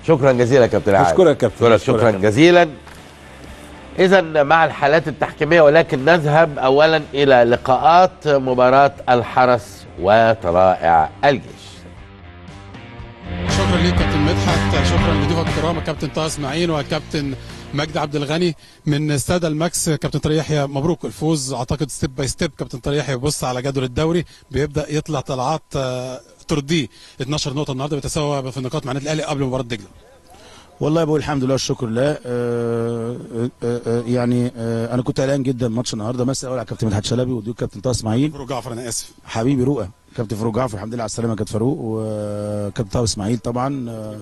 شكرا جزيلا يا كابتن عادل أشكرك يا كابتن. شكرا, أشكرك شكرا يا كابتن. جزيلا اذا مع الحالات التحكيميه ولكن نذهب اولا الى لقاءات مباراه الحرس وطلائع الجيش شكرا ليك كابتن مدحت شكرا لضيوفك الكرام الكابتن طه اسماعيل والكابتن مجدي عبد الغني من استاد الماكس كابتن طارق يحيى مبروك الفوز اعتقد ستيب باي ستيب كابتن طارق يحيى بيبص على جدول الدوري بيبدا يطلع طلعات آه، ترضيه 12 نقطه النهارده بيتساوى في النقاط مع النادي الاهلي قبل مباراه دجله والله بقول الحمد لله والشكر لله آه، آه، آه، آه، يعني آه، انا كنت قلقان جدا ماتش النهارده مثلا اقول على كابتن مدحت شلبي وديك كابتن طه اسماعيل فاروق جعفر انا اسف حبيبي رؤى كابتن فاروق جعفر الحمد لله على السلامه كابتن فاروق وكابتن طه اسماعيل طبعا آه،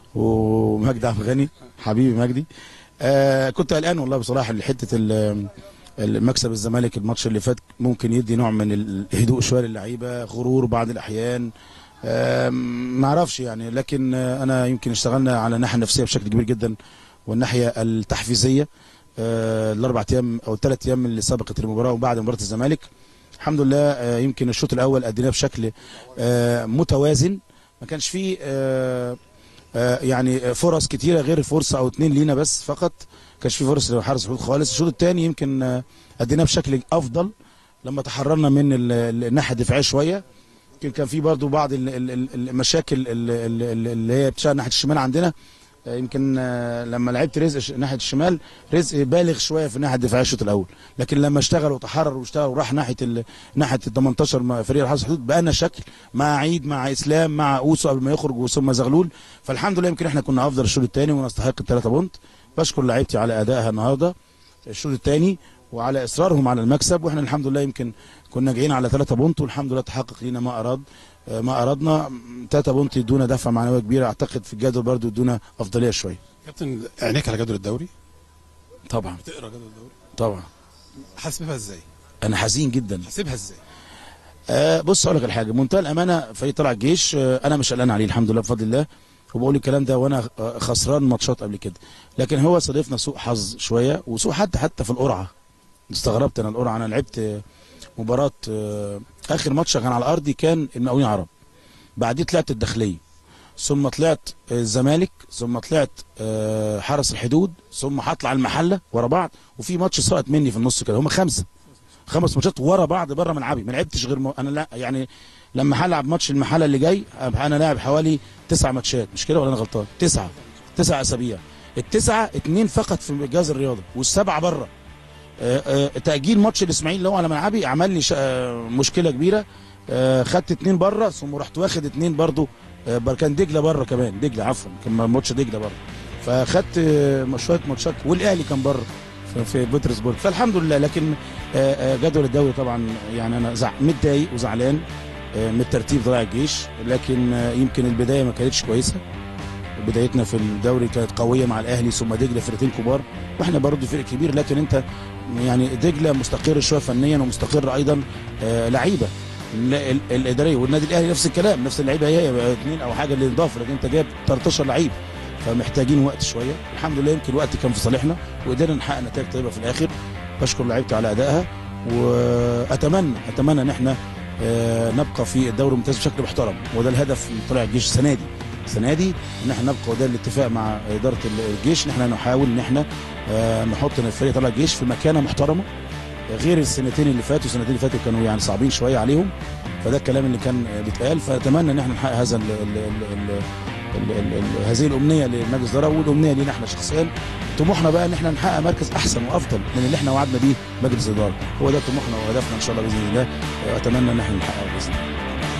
ومجدي عبد الغني حبيبي مجدي آه، كنت قلقان والله بصراحه لحته ال- المكسب الزمالك الماتش اللي فات ممكن يدي نوع من الهدوء شويه للعيبه غرور بعض الاحيان آم، ما اعرفش يعني لكن آه، انا يمكن اشتغلنا على الناحيه النفسيه بشكل كبير جدا والناحيه التحفيزيه آه، الاربع ايام او الثلاث ايام اللي سبقت المباراه وبعد مباراه الزمالك الحمد لله آه، يمكن الشوط الاول اديناه بشكل آه، متوازن ما كانش فيه آه، آه، يعني فرص كتيره غير فرصه او اتنين لينا بس فقط ما كانش فيه فرص لحارس الحدود خالص الشوط الثاني يمكن آه، اديناه بشكل افضل لما تحررنا من ال- ال- الناحيه الدفاعيه شويه يمكن كان في برضو بعض ال- ال- ال- المشاكل ال- ال- ال- اللي هي بتشتغل ناحيه الشمال عندنا آه، يمكن آه، لما لعبت رزق ش- ناحيه الشمال رزق بالغ شويه في الناحيه الدفاعيه الشوط الاول لكن لما اشتغل وتحرر واشتغل وراح ناحيه ال... ناحيه ال 18 مع فريق الحرس الحدود بقى لنا شكل مع عيد مع اسلام مع اوسو قبل ما يخرج ثم زغلول فالحمد لله يمكن احنا كنا افضل الشوط الثاني ونستحق الثلاثه بونت بشكر لعيبتي على ادائها النهارده الشوط الثاني وعلى اصرارهم على المكسب واحنا الحمد لله يمكن كنا جايين على ثلاثة بونت والحمد لله تحقق لينا ما اراد آه، ما اردنا ثلاثة بونت يدونا دفعه معنويه كبيره اعتقد في الجدول برضو يدونا افضليه شويه كابتن عينيك على جدول الدوري طبعا بتقرا جدول الدوري طبعا حاسبها ازاي انا حزين جدا حاسبها ازاي آه بص اقول لك الحاجه بمنتهى الامانه فريق طلع الجيش آه انا مش قلقان عليه الحمد لله بفضل الله وبقول الكلام ده وانا آه، خسران ماتشات قبل كده لكن هو صادفنا سوء حظ شويه وسوء حتى حتى في القرعه استغربت انا القرعه انا لعبت آه، مباراه آه، اخر ماتش كان على ارضي كان المقاولين عرب بعديه طلعت الداخليه ثم طلعت آه، الزمالك ثم طلعت آه، حرس الحدود ثم هطلع المحله ورا بعض وفي ماتش سقط مني في النص كده هم خمسه خمس ماتشات ورا بعض بره ملعبي ما لعبتش غير م... انا لا يعني لما هلعب ماتش المحله اللي جاي أبقى انا لاعب حوالي تسع ماتشات مش كده ولا انا غلطان تسعه تسع اسابيع التسعه اتنين فقط في جهاز الرياضه والسبعه بره آه، آه، تاجيل ماتش الاسماعيلي اللي هو على ملعبي عمل لي ش- آه، مشكله كبيره آه، خدت اتنين بره ثم رحت واخد اتنين برضو آه، بر- كان دجله بره كمان دجله عفوا كان ماتش دجله بره فخدت آه، شويه ماتشات والاهلي كان بره في- في بطرسبورg فالحمد لله لكن آه، آه، جدول الدوري طبعا يعني انا زع... متضايق وزعلان آه، من الترتيب طلع الجيش لكن آه، يمكن البدايه ما كانتش كويسه بدايتنا في الدوري كانت قويه مع الاهلي ثم دجله فرقتين كبار واحنا برضو فرق كبير لكن انت يعني دجله مستقر شويه فنيا ومستقر ايضا آه، لعيبه ال- ال- الاداريه والنادي الاهلي نفس الكلام نفس اللعيبه هي يبقى اثنين او حاجه اللي اضافه لكن انت جايب 13 لعيب فمحتاجين وقت شويه الحمد لله يمكن الوقت كان في صالحنا وقدرنا نحقق نتائج طيبه في الاخر بشكر لعيبتي على ادائها واتمنى اتمنى ان احنا آه، نبقى في الدوري الممتاز بشكل محترم وده الهدف من طلع الجيش السنه دي السنه دي ان احنا نبقى وده الاتفاق مع اداره الجيش ان احنا نحاول ان احنا آه، نحط الفريق طلع الجيش في مكانه محترمه غير السنتين اللي فاتوا السنتين اللي فاتوا كانوا يعني صعبين شويه عليهم فده الكلام اللي كان آه، بيتقال فاتمنى ان احنا نحقق هذا ال ال ال ال ال ال ال هذه الامنيه لمجلس الاداره والامنيه لينا احنا شخصيا طموحنا بقى ان احنا نحقق مركز احسن وافضل من اللي احنا وعدنا بيه مجلس الاداره هو ده طموحنا وهدفنا ان شاء الله باذن الله آه، اتمنى ان احنا نحققه باذن الله